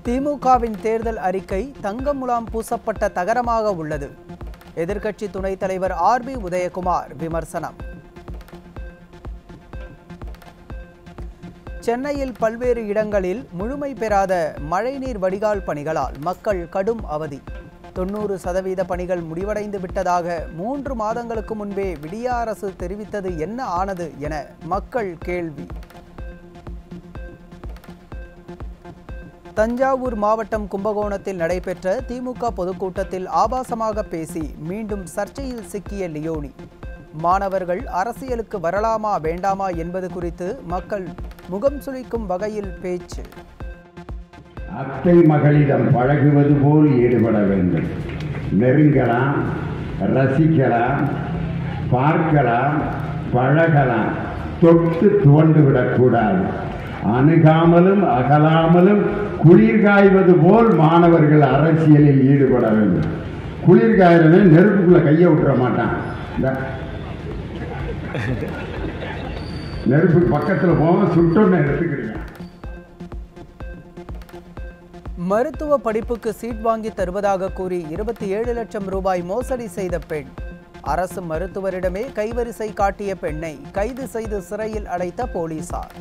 திமுகவின் தேர்தல் அறிக்கை தங்க முலாம் பூசப்பட்ட தகரமாக உள்ளது எதிர்க்கட்சி துணைத் தலைவர் ஆர் பி உதயகுமார் விமர்சனம் சென்னையில் பல்வேறு இடங்களில் முழுமை பெறாத மழைநீர் வடிகால் பணிகளால் மக்கள் கடும் அவதி தொண்ணூறு சதவீத பணிகள் முடிவடைந்து விட்டதாக மூன்று மாதங்களுக்கு முன்பே விடிய அரசு தெரிவித்தது என்ன ஆனது என மக்கள் கேள்வி தஞ்சாவூர் மாவட்டம் கும்பகோணத்தில் நடைபெற்ற திமுக பொதுக்கூட்டத்தில் ஆபாசமாக பேசி மீண்டும் சர்ச்சையில் சிக்கிய லியோனி மாணவர்கள் அரசியலுக்கு வரலாமா வேண்டாமா என்பது குறித்து மக்கள் முகம் சுளிக்கும் வகையில் பேச்சு அத்தை மகளிடம் பழகுவது போல் ஈடுபட வேண்டும் நெருங்கலாம் ரசிக்கலாம் பார்க்கலாம் பழகலாம் தொட்டு துவண்டு விடக்கூடாது அணுகாமலும் அகலாமலும் குளிர் காய்வது போல் மாணவர்கள் அரசியலில் ஈடுபட வேண்டும் குளிர் காய்றவன் நெருப்புக்குள்ள கையை விட்டுற மாட்டான் இந்த நெருப்பு பக்கத்தில் போகாம சுட்டொன்னு எடுத்துக்கிடுங்க மருத்துவ படிப்புக்கு சீட் வாங்கி தருவதாக கூறி இருபத்தி ஏழு லட்சம் ரூபாய் மோசடி செய்த பெண் அரசு மருத்துவரிடமே கைவரிசை காட்டிய பெண்ணை கைது செய்து சிறையில் அடைத்த போலீசார்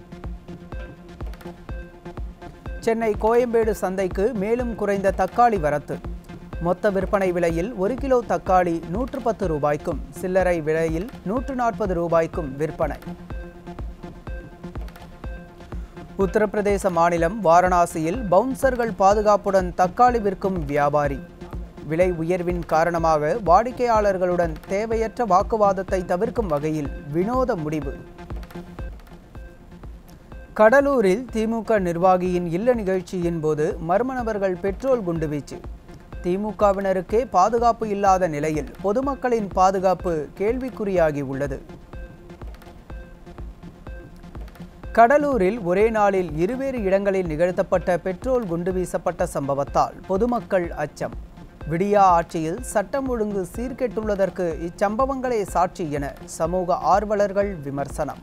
சென்னை கோயம்பேடு சந்தைக்கு மேலும் குறைந்த தக்காளி வரத்து மொத்த விற்பனை விலையில் ஒரு கிலோ தக்காளி நூற்று பத்து ரூபாய்க்கும் சில்லறை விலையில் நூற்று நாற்பது ரூபாய்க்கும் விற்பனை உத்தரப்பிரதேச மாநிலம் வாரணாசியில் பவுன்சர்கள் பாதுகாப்புடன் தக்காளி விற்கும் வியாபாரி விலை உயர்வின் காரணமாக வாடிக்கையாளர்களுடன் தேவையற்ற வாக்குவாதத்தை தவிர்க்கும் வகையில் வினோத முடிவு கடலூரில் திமுக நிர்வாகியின் இல்ல நிகழ்ச்சியின் போது மர்ம நபர்கள் பெட்ரோல் குண்டுவீச்சு திமுகவினருக்கே பாதுகாப்பு இல்லாத நிலையில் பொதுமக்களின் பாதுகாப்பு கேள்விக்குறியாகி உள்ளது கடலூரில் ஒரே நாளில் இருவேறு இடங்களில் நிகழ்த்தப்பட்ட பெட்ரோல் குண்டு வீசப்பட்ட சம்பவத்தால் பொதுமக்கள் அச்சம் விடியா ஆட்சியில் சட்டம் ஒழுங்கு சீர்கெட்டுள்ளதற்கு இச்சம்பவங்களே சாட்சி என சமூக ஆர்வலர்கள் விமர்சனம்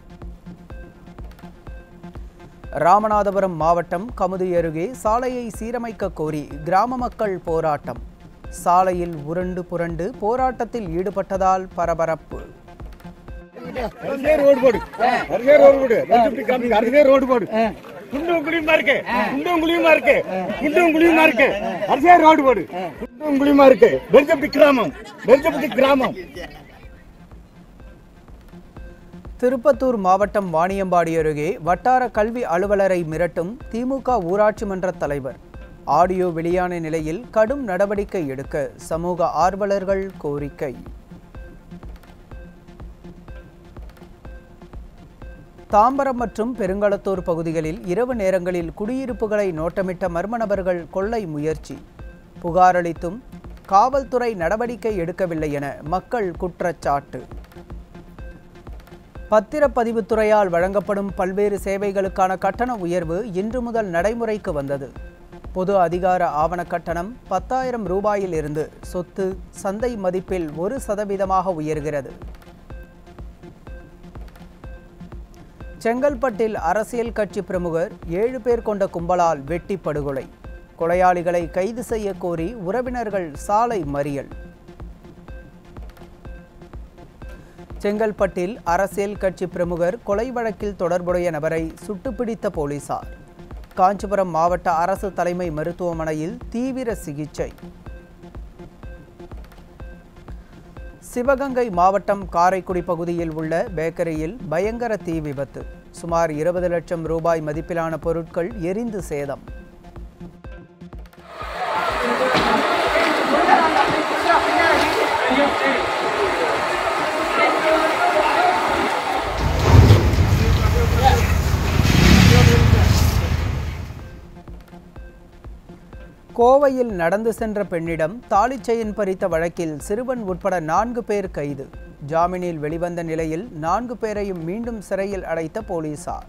ராமநாதபுரம் மாவட்டம் கமுதி அருகே சாலையை சீரமைக்க கோரி கிராம மக்கள் போராட்டம் சாலையில் உருண்டு புரண்டு போராட்டத்தில் ஈடுபட்டதால் பரபரப்பு அரிசியே ரோடு போடு அரிசியே ரோடு போடு வெள்ளப்பட்டி கிராமத்துக்கு அரிசியே ரோடு போடு குண்டும் குழியுமா இருக்கு குண்டும் குழியுமா இருக்கு குண்டும் குழியுமா இருக்கு அரிசியே ரோடு போடு குண்டும் குழியுமா இருக்கு வெள்ளப்பட்டி கிராமம் வெள்ளப்பட்டி கிராமம் திருப்பத்தூர் மாவட்டம் வாணியம்பாடி அருகே வட்டார கல்வி அலுவலரை மிரட்டும் திமுக ஊராட்சி மன்ற தலைவர் ஆடியோ வெளியான நிலையில் கடும் நடவடிக்கை எடுக்க சமூக ஆர்வலர்கள் கோரிக்கை தாம்பரம் மற்றும் பெருங்களத்தூர் பகுதிகளில் இரவு நேரங்களில் குடியிருப்புகளை நோட்டமிட்ட மர்ம நபர்கள் கொள்ளை முயற்சி புகாரளித்தும் காவல்துறை நடவடிக்கை எடுக்கவில்லை என மக்கள் குற்றச்சாட்டு பத்திரப்பதிவுத்துறையால் வழங்கப்படும் பல்வேறு சேவைகளுக்கான கட்டண உயர்வு இன்று முதல் நடைமுறைக்கு வந்தது பொது அதிகார ஆவண கட்டணம் பத்தாயிரம் ரூபாயில் இருந்து சொத்து சந்தை மதிப்பில் ஒரு சதவீதமாக உயர்கிறது செங்கல்பட்டில் அரசியல் கட்சி பிரமுகர் ஏழு பேர் கொண்ட கும்பலால் வெட்டி படுகொலை கொலையாளிகளை கைது செய்ய கோரி உறவினர்கள் சாலை மறியல் செங்கல்பட்டில் அரசியல் கட்சி பிரமுகர் கொலை வழக்கில் தொடர்புடைய நபரை சுட்டுப்பிடித்த போலீசார் காஞ்சிபுரம் மாவட்ட அரசு தலைமை மருத்துவமனையில் தீவிர சிகிச்சை சிவகங்கை மாவட்டம் காரைக்குடி பகுதியில் உள்ள பேக்கரியில் பயங்கர தீ விபத்து சுமார் இருபது லட்சம் ரூபாய் மதிப்பிலான பொருட்கள் எரிந்து சேதம் கோவையில் நடந்து சென்ற பெண்ணிடம் தாலிச் செயின் பறித்த வழக்கில் சிறுவன் உட்பட நான்கு பேர் கைது ஜாமீனில் வெளிவந்த நிலையில் நான்கு பேரையும் மீண்டும் சிறையில் அடைத்த போலீசார்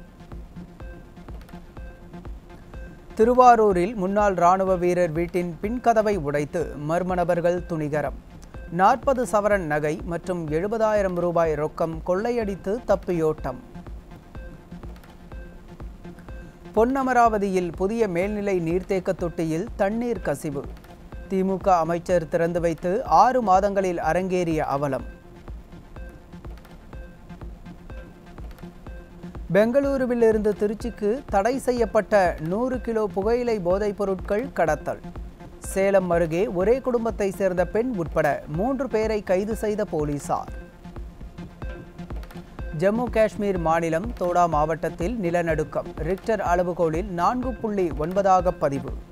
திருவாரூரில் முன்னாள் ராணுவ வீரர் வீட்டின் பின்கதவை உடைத்து மர்ம நபர்கள் துணிகரம் நாற்பது சவரன் நகை மற்றும் எழுபதாயிரம் ரூபாய் ரொக்கம் கொள்ளையடித்து தப்பியோட்டம் பொன்னமராவதியில் புதிய மேல்நிலை நீர்த்தேக்க தொட்டியில் தண்ணீர் கசிவு திமுக அமைச்சர் திறந்து வைத்து ஆறு மாதங்களில் அரங்கேறிய அவலம் பெங்களூருவிலிருந்து திருச்சிக்கு தடை செய்யப்பட்ட நூறு கிலோ புகையிலை போதைப் பொருட்கள் கடத்தல் சேலம் அருகே ஒரே குடும்பத்தை சேர்ந்த பெண் உட்பட மூன்று பேரை கைது செய்த போலீசார் ஜம்மு காஷ்மீர் மாநிலம் தோடா மாவட்டத்தில் நிலநடுக்கம் ரிக்டர் அளவுகோலில் நான்கு புள்ளி ஒன்பதாக பதிவு